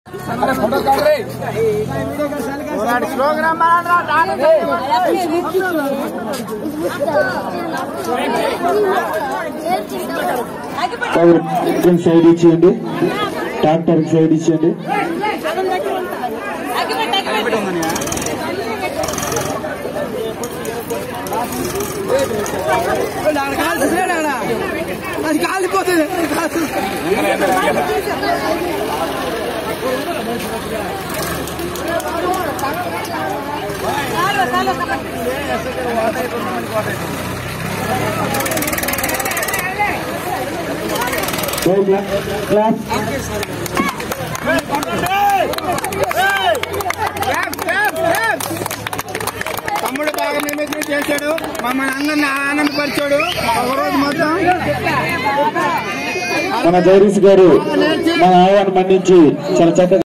కొంచెం సైడ్ ఇచ్చేయండి tractor side ఇచ్చేయండి అది కాలిపోతుంది క్లాస్ తమ్ముడు బాగా నిమజ్జనం చేశాడు మమ్మల్ని అందరిని ఆనందపరిచాడు ఒక రోజు మొత్తం మన జగదీష్ గారు మన ఆహ్వానం మన్నించి చాలా చక్కగా